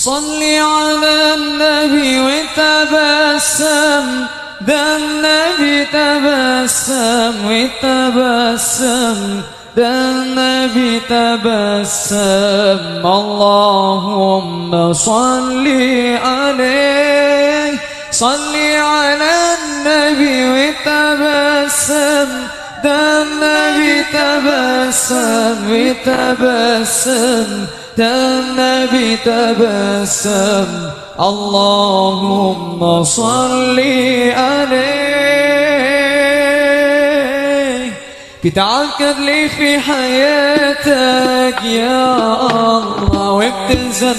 صلي على النبي وتبسم ده النبي تبسم وتبسم ده النبي تبسم اللهم صل عليه صل على النبي وتبسم ده النبي تبسم وتبسم ده النبي تبسم اللهم صل عليه بتعكر لي في حياتك يا الله وبتنزل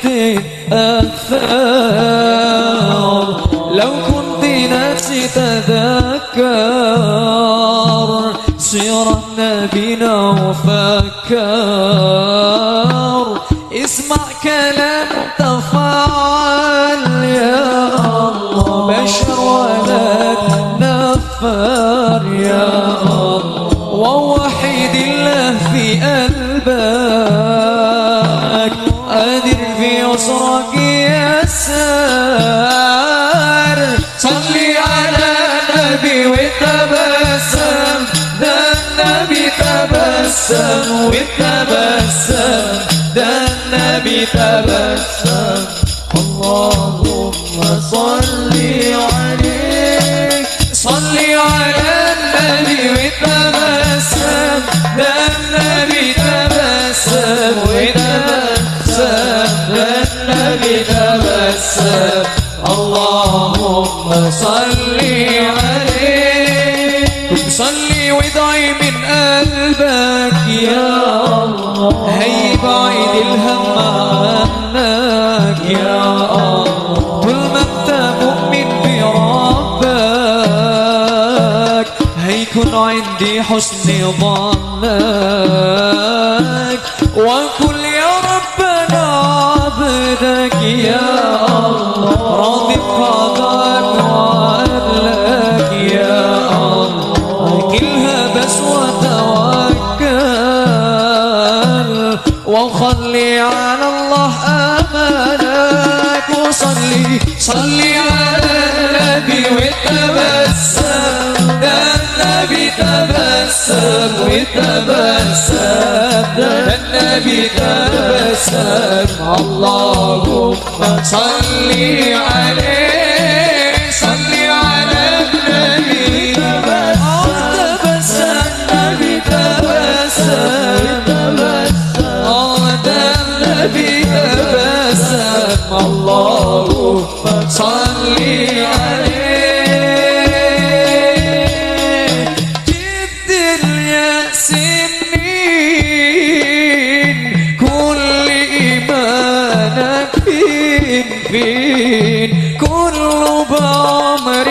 وتتأثر لو كنت ناسي تذكر سيرة نبينا وفكر اسمع كلام تفعل يا الله بشر ولك نفر يا الله ووحد الله في قلبك قادر في يسرك يسار صلي على النبي وتبسم ده النبي تبسم وتبسم ده النبي تبسم اللهم صل عليه صل على النبي وتبسم ده النبي تبسم وتبسم ده النبي تبسم اللهم صل عليه صلي وادعي من قلبك يا الله هي بعيد الهم عنك يا الله كل ما انت مؤمن بربك هيكون عندي حسن ظنك وكل يا ربنا عبدك يا الله راضي بقضاك وعدلك يا الله كلها بس وتوكل وخلي على الله امانك وصلي صلي على النبي وتبسم ده النبي تبسم وتبسم ده النبي تبسم اللهم صلي عليه صلي على النبي تبسم النبي تبسم آه ده النبي تبسم اللهم صلي عليه جد اليأس منين كل إيمانك فين فين كله بأمر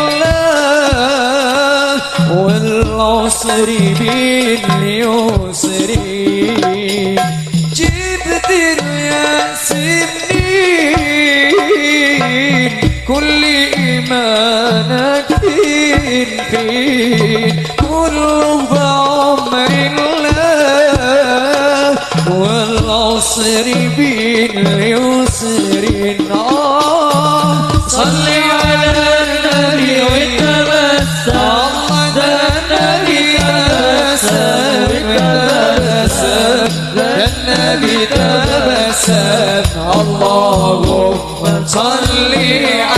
الله والعسر باليسر جبت اليأس منين كل إيمانك فين فين كله بأمر الله والعسر باليسر آه صلي على النبي وتبسم الله ده النبي تبسم تبسم ده النبي تبسم اللهم صلي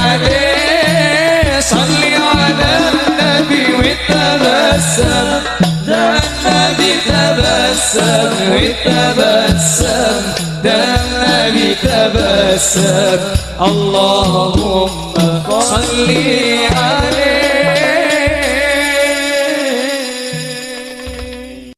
عليه صلي على النبي وتبسم ده النبي تبسم وتبسم ده النبي تبسم اللهم صل على